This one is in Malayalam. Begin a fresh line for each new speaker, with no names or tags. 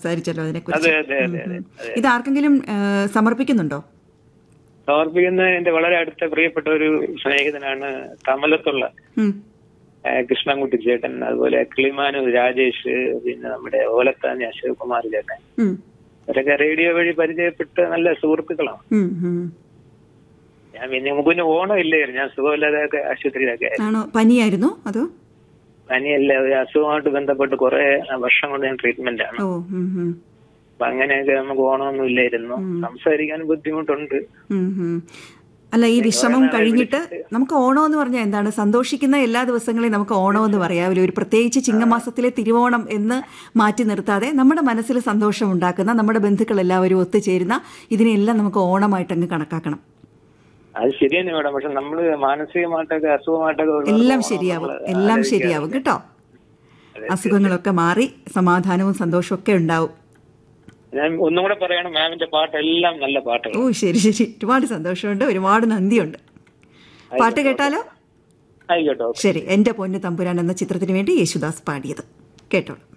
സംസാരിച്ചല്ലോ
അതെ
അതിനെക്കുറിച്ച്
അതെ അതെ അതെ അതെ
ഇത് ആർക്കെങ്കിലും ആ, സമർപ്പിക്കുന്നുണ്ടോ
സമർപ്പിക്കുന്ന എന്റെ വളരെ അടുത്ത പ്രിയപ്പെട്ട ഒരു സ്നേഹിതനാണ് കമലത്തുള്ള
ഉം.
ആ, കൃഷ്ണൻകുട്ടി ചേട്ടൻ അതുപോലെ കിളിമാനു രാജേഷ് പിന്നെ നമ്മുടെ ഓലത്താഞ്ഞ ശിവകുമാർ ചേട്ടൻ
ഉം.
അവരൊക്കെ റേഡിയോ വഴി പരിചയപ്പെട്ട നല്ല സുഹൃത്തുക്കളാണ്
ഉം, ഉം.
ഞാൻ പിന്നെ മുമ്പിന് ഓണം ഇല്ലായിരുന്നു ഞാൻ സുഖമില്ലാതെയൊക്കെ ആശുപത്രിയിലൊക്കെ
ആണോ പനിയായിരുന്നോ അതോ
പനിയല്ല ഒരു അസുഖമായിട്ട് ബന്ധപ്പെട്ട് കുറെ വർഷം കൊണ്ട് ഞാൻ ട്രീറ്റ്മെന്റ് ആണ്
ഓ ഉം, ഉം.
അപ്പൊ അങ്ങനെയൊക്കെ നമുക്ക് ഓണമൊന്നും ഇല്ലായിരുന്നു സംസാരിക്കാൻ ബുദ്ധിമുട്ടുണ്ട്
ഉം, ഉം. അല്ല ഈ വിശ്രമം കഴിഞ്ഞിട്ട് നമുക്ക് ഓണം എന്ന് പറഞ്ഞാൽ എന്താണ് സന്തോഷിക്കുന്ന എല്ലാ ദിവസങ്ങളെയും നമുക്ക് ഓണം എന്ന് പറയാവില്ല ഒരു പ്രത്യേകിച്ച് ചിങ്ങമാസത്തിലെ തിരുവോണം എന്ന് മാറ്റി നിർത്താതെ നമ്മുടെ മനസ്സിൽ സന്തോഷം ഉണ്ടാക്കുന്ന നമ്മുടെ ബന്ധുക്കൾ എല്ലാവരും ഒത്തുചേരുന്ന ഇതിനെല്ലാം നമുക്ക് ഓണമായിട്ട് അങ്ങ് കണക്കാക്കണം
അത് ശരിയാണ് മേഡം പക്ഷെ നമ്മള് മാനസികമായിട്ടൊക്കെ അസുഖമായിട്ടൊക്കെ ഉള്ളവർക്ക്
എല്ലാം
ഓണം
ശരിയാവും
നമ്മള്
എല്ലാം
ആലോചിക്കാറില്ല.
ശരിയാവും കേട്ടോ അസുഖങ്ങളൊക്കെ മാറി സമാധാനവും സന്തോഷവും ഒക്കെ ഉണ്ടാവും
ഞാൻ ഒന്നും കൂടെ പറയണം മാമിന്റെ പാട്ടെല്ലാം നല്ല പാട്ടുകൾ
ഓ ശരി ശരി ഒരുപാട് സന്തോഷമുണ്ട് ഒരുപാട് നന്ദിയുണ്ട് പാട്ട് കേട്ടാലോ
ആയിക്കോട്ടെ ഓക്കെ
ശരി എന്റെ പൊന്നു തമ്പുരാൻ എന്ന ചിത്രത്തിന് വേണ്ടി യേശുദാസ് പാടിയത് കേട്ടോളൂ